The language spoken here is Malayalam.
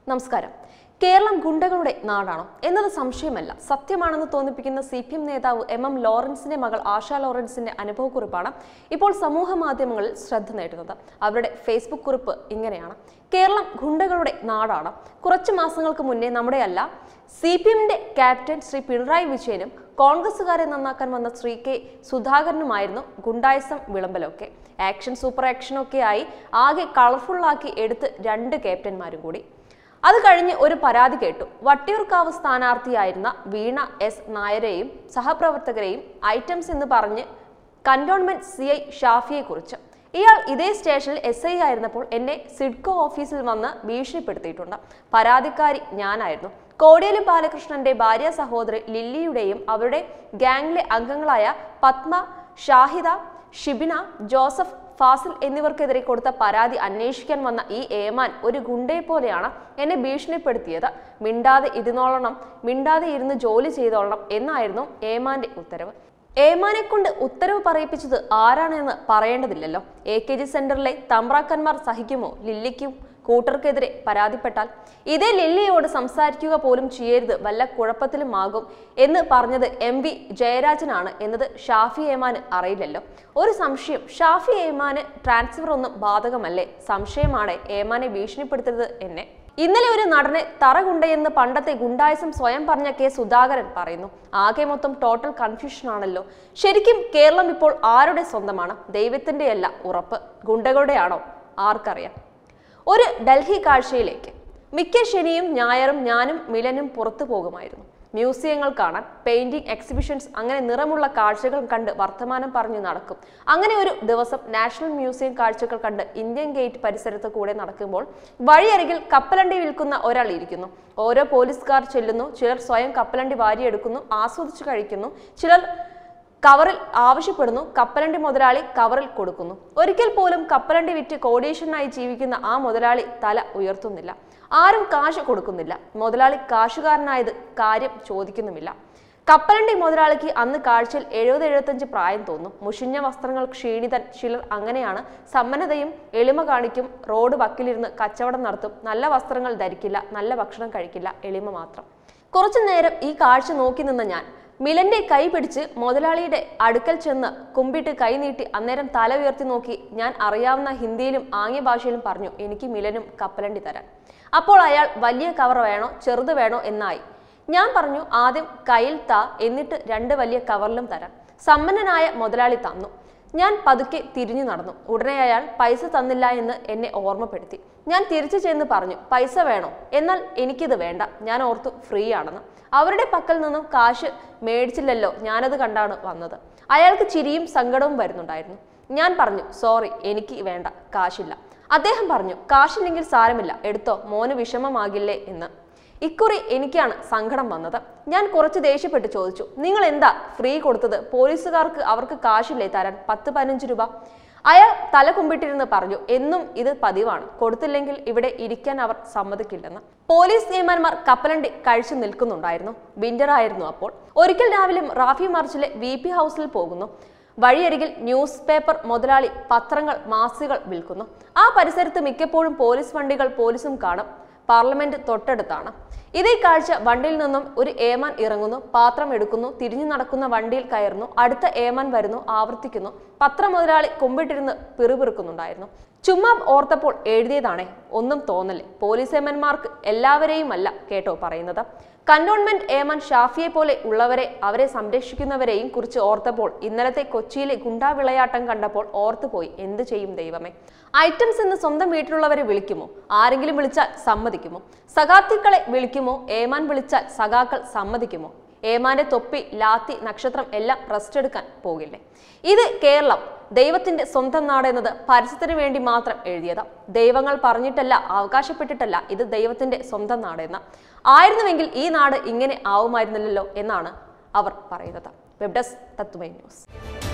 നമസ്കാരം കേരളം ഗുണ്ടകളുടെ നാടാണോ എന്നത് സംശയമല്ല സത്യമാണെന്ന് തോന്നിപ്പിക്കുന്ന സി പി എം നേതാവ് എം എം ലോറൻസിന്റെ മകൾ ആശ ലോറൻസിന്റെ അനുഭവക്കുറിപ്പാണ് ഇപ്പോൾ സമൂഹ മാധ്യമങ്ങളിൽ ശ്രദ്ധ നേടുന്നത് അവരുടെ ഫേസ്ബുക്ക് കുറിപ്പ് ഇങ്ങനെയാണ് കേരളം ഗുണ്ടകളുടെ നാടാണ് കുറച്ച് മാസങ്ങൾക്ക് മുന്നേ നമ്മുടെ അല്ല സി പി എമ്മിന്റെ ക്യാപ്റ്റൻ ശ്രീ പിണറായി വിജയനും കോൺഗ്രസുകാരെ നന്നാക്കാൻ വന്ന ശ്രീ കെ സുധാകരനുമായിരുന്നു ഗുണ്ടായിസം വിളമ്പലമൊക്കെ ആക്ഷൻ സൂപ്പർ ആക്ഷനൊക്കെ ആയി ആകെ കളർഫുള്ളാക്കി എടുത്ത് രണ്ട് ക്യാപ്റ്റന്മാരും കൂടി അത് കഴിഞ്ഞ് ഒരു പരാതി കേട്ടു വട്ടിയൂർക്കാവ് സ്ഥാനാർത്ഥിയായിരുന്ന വീണ എസ് നായരെയും സഹപ്രവർത്തകരെയും ഐറ്റംസ് എന്ന് പറഞ്ഞ് കന്റോൺമെന്റ് സി ഐ ഷാഫിയെ കുറിച്ച് ഇയാൾ ഇതേ സ്റ്റേഷനിൽ എസ് ഐ ആയിരുന്നപ്പോൾ എന്നെ സിഡ്കോ ഓഫീസിൽ വന്ന് ഭീഷണിപ്പെടുത്തിയിട്ടുണ്ട് പരാതിക്കാരി ഞാനായിരുന്നു കോടിയേരി ബാലകൃഷ്ണന്റെ ഭാര്യ സഹോദരി ലില്ലിയുടെയും അവരുടെ ഗാംഗിലെ അംഗങ്ങളായ പത്മ ഷാഹിദ ഷിബിന ജോസഫ് ഫാസിൽ എന്നിവർക്കെതിരെ കൊടുത്ത പരാതി അന്വേഷിക്കാൻ വന്ന ഈ ഏമാൻ ഒരു ഗുണ്ടയെ പോലെയാണ് എന്നെ ഭീഷണിപ്പെടുത്തിയത് മിണ്ടാതെ ഇരുന്നോളണം മിണ്ടാതെ ഇരുന്ന് ജോലി ചെയ്തോളണം എന്നായിരുന്നു ഏമാന്റെ ഉത്തരവ് ഏമാനെ കൊണ്ട് ഉത്തരവ് പറയിപ്പിച്ചത് ആരാണെന്ന് പറയേണ്ടതില്ലല്ലോ എ കെ ജി സെന്ററിലെ തമ്പ്രാക്കന്മാർ സഹിക്കുമോ ലില്ലിക്കും കൂട്ടർക്കെതിരെ പരാതിപ്പെട്ടാൽ ഇതേ ലില്ലിയോട് സംസാരിക്കുക പോലും ചെയ്യരുത് വല്ല കുഴപ്പത്തിലുമാകും എന്ന് പറഞ്ഞത് എം വി ജയരാജനാണ് എന്നത് ഷാഫി ഏമാന് അറിയില്ലല്ലോ ഒരു സംശയം ഷാഫി ഏമാന് ട്രാൻസ്ഫർ ഒന്നും ബാധകമല്ലേ സംശയമാണ് ഏമാനെ ഭീഷണിപ്പെടുത്തരുത് എന്നെ ഇന്നലെ ഒരു നടനെ തറകുണ്ടയെന്ന് പണ്ടത്തെ ഗുണ്ടായസം സ്വയം പറഞ്ഞ കെ സുധാകരൻ പറയുന്നു ആകെ മൊത്തം ടോട്ടൽ കൺഫ്യൂഷൻ ആണല്ലോ ശരിക്കും കേരളം ഇപ്പോൾ ആരുടെ സ്വന്തമാണ് ദൈവത്തിന്റെയല്ല ഉറപ്പ് ഗുണ്ടകളുടെയാണോ ആർക്കറിയാം ഒരു ഡൽഹി കാഴ്ചയിലേക്ക് മിക്ക ശനിയും ഞായറും ഞാനും മിലനും പുറത്തു പോകുമായിരുന്നു മ്യൂസിയങ്ങൾ കാണാൻ പെയിന്റിംഗ് എക്സിബിഷൻസ് അങ്ങനെ നിറമുള്ള കാഴ്ചകൾ കണ്ട് വർത്തമാനം പറഞ്ഞു നടക്കും അങ്ങനെ ഒരു ദിവസം നാഷണൽ മ്യൂസിയം കാഴ്ചകൾ കണ്ട് ഇന്ത്യൻ ഗേറ്റ് പരിസരത്ത് കൂടെ നടക്കുമ്പോൾ വഴിയരികിൽ കപ്പലണ്ടി വിൽക്കുന്ന ഒരാൾ ഇരിക്കുന്നു ഓരോ പോലീസുകാർ ചെല്ലുന്നു ചിലർ സ്വയം കപ്പലണ്ടി വാരിയെടുക്കുന്നു ആസ്വദിച്ചു കഴിക്കുന്നു ചിലർ കവറിൽ ആവശ്യപ്പെടുന്നു കപ്പലണ്ടി മുതലാളി കവറിൽ കൊടുക്കുന്നു ഒരിക്കൽ പോലും കപ്പലണ്ടി വിറ്റ് കോടീശ്വരനായി ജീവിക്കുന്ന ആ മുതലാളി തല ഉയർത്തുന്നില്ല ആരും കാശ് കൊടുക്കുന്നില്ല മുതലാളി കാശുകാരനായത് കാര്യം ചോദിക്കുന്നുമില്ല കപ്പലണ്ടി മുതലാളിക്ക് അന്ന് കാഴ്ചയിൽ എഴുപത് എഴുപത്തഞ്ച് പ്രായം തോന്നും മുഷിഞ്ഞ വസ്ത്രങ്ങൾ ക്ഷീണിതൻ ചിലർ അങ്ങനെയാണ് സമ്പന്നതയും എളിമ കാണിക്കും റോഡ് വക്കിലിരുന്ന് കച്ചവടം നടത്തും നല്ല വസ്ത്രങ്ങൾ ധരിക്കില്ല നല്ല ഭക്ഷണം കഴിക്കില്ല എളിമ മാത്രം കുറച്ചു നേരം ഈ കാഴ്ച നോക്കി നിന്ന ഞാൻ മിലന്റെ കൈ പിടിച്ച് മുതലാളിയുടെ അടുക്കൽ ചെന്ന് കുമ്പിട്ട് കൈ നീട്ടി അന്നേരം തല ഉയർത്തി നോക്കി ഞാൻ അറിയാവുന്ന ഹിന്ദിയിലും ആംഗ്യ ഭാഷയിലും പറഞ്ഞു എനിക്ക് മിലനും കപ്പലണ്ടി തരാൻ അപ്പോൾ അയാൾ വലിയ കവർ വേണോ ചെറുത് വേണോ എന്നായി ഞാൻ പറഞ്ഞു ആദ്യം കയ്യിൽ താ എന്നിട്ട് രണ്ട് വലിയ കവറിലും തരാം സമ്പന്നനായ മുതലാളി തന്നു ഞാൻ പതുക്കെ തിരിഞ്ഞു നടന്നു ഉടനെ അയാൾ പൈസ തന്നില്ല എന്ന് എന്നെ ഓർമ്മപ്പെടുത്തി ഞാൻ തിരിച്ചു ചെന്ന് പറഞ്ഞു പൈസ വേണോ എന്നാൽ എനിക്കിത് വേണ്ട ഞാൻ ഓർത്തു ഫ്രീ ആണെന്ന് അവരുടെ പക്കൽ നിന്നും കാശ് മേടിച്ചില്ലല്ലോ ഞാനത് കണ്ടാണ് വന്നത് അയാൾക്ക് ചിരിയും സങ്കടവും വരുന്നുണ്ടായിരുന്നു ഞാൻ പറഞ്ഞു സോറി എനിക്ക് വേണ്ട കാശില്ല അദ്ദേഹം പറഞ്ഞു കാശില്ലെങ്കിൽ സാരമില്ല എടുത്തോ മോന് വിഷമമാകില്ലേ എന്ന് ഇക്കുറി എനിക്കാണ് സങ്കടം വന്നത് ഞാൻ കുറച്ച് ദേഷ്യപ്പെട്ട് ചോദിച്ചു നിങ്ങൾ എന്താ ഫ്രീ കൊടുത്തത് പോലീസുകാർക്ക് അവർക്ക് കാശില്ലേ തരാൻ പത്ത് പതിനഞ്ച് രൂപ അയാൾ തല കുമ്പിട്ടിരുന്ന് പറഞ്ഞു എന്നും ഇത് പതിവാണ് കൊടുത്തില്ലെങ്കിൽ ഇവിടെ ഇരിക്കാൻ അവർ സമ്മതിക്കില്ലെന്ന് പോലീസ് നിയമന്മാർ കപ്പലണ്ടി കഴിച്ചു നിൽക്കുന്നുണ്ടായിരുന്നു വിന്റർ ആയിരുന്നു അപ്പോൾ ഒരിക്കൽ രാവിലെ റാഫി മാർച്ചിലെ വി പി ഹൗസിൽ പോകുന്നു വഴിയരികിൽ ന്യൂസ് പേപ്പർ മുതലാളി പത്രങ്ങൾ മാസികൾ വിൽക്കുന്നു ആ പരിസരത്ത് മിക്കപ്പോഴും പോലീസ് വണ്ടികൾ പോലീസും കാണും പാർലമെന്റ് തൊട്ടടുത്താണ് ഇതേ കാഴ്ച വണ്ടിയിൽ നിന്നും ഒരു ഏമാൻ ഇറങ്ങുന്നു പാത്രം എടുക്കുന്നു തിരിഞ്ഞു നടക്കുന്ന വണ്ടിയിൽ കയറുന്നു അടുത്ത ഏമാൻ വരുന്നു ആവർത്തിക്കുന്നു പത്രം മുതലാളി കുമ്പിട്ടിരുന്ന് പിറുപിറുക്കുന്നുണ്ടായിരുന്നു ചുമ്മാ ഓർത്തപ്പോൾ എഴുതിയതാണേ ഒന്നും തോന്നല്ലേ പോലീസ് ഏമന്മാർക്ക് എല്ലാവരെയും അല്ല കേട്ടോ പറയുന്നത് കന്റോൺമെന്റ് ഏമാൻ ഷാഫിയെ പോലെ ഉള്ളവരെ അവരെ സംരക്ഷിക്കുന്നവരെയും കുറിച്ച് ഓർത്തപ്പോൾ ഇന്നലത്തെ കൊച്ചിയിലെ ഗുണ്ടാ വിളയാട്ടം കണ്ടപ്പോൾ ഓർത്തുപോയി എന്ത് ചെയ്യും ദൈവമേ ഐറ്റംസ് എന്ന് സ്വന്തം വീട്ടിലുള്ളവരെ വിളിക്കുമോ ആരെങ്കിലും വിളിച്ചാൽ സമ്മതിക്കുമോ സഖാത്തിക്കളെ വിളിക്കുമോ ഏമാൻ വിളിച്ചാൽ സഖാക്കൾ സമ്മതിക്കുമോ ഏമാന്റെ തൊപ്പി ലാത്തി നക്ഷത്രം എല്ലാം റെസ്റ്റ് എടുക്കാൻ പോകില്ലേ ഇത് കേരളം ദൈവത്തിന്റെ സ്വന്തം നാട് എന്നത് പരസ്യത്തിന് വേണ്ടി മാത്രം എഴുതിയതാ ദൈവങ്ങൾ പറഞ്ഞിട്ടല്ല അവകാശപ്പെട്ടിട്ടല്ല ഇത് ദൈവത്തിന്റെ സ്വന്തം നാട് എന്ന് ആയിരുന്നുവെങ്കിൽ ഈ നാട് ഇങ്ങനെ ആവുമായിരുന്നില്ലല്ലോ എന്നാണ് അവർ പറയുന്നത് വെബ് ഡെസ്ക് തത്തുമൈ ന്യൂസ്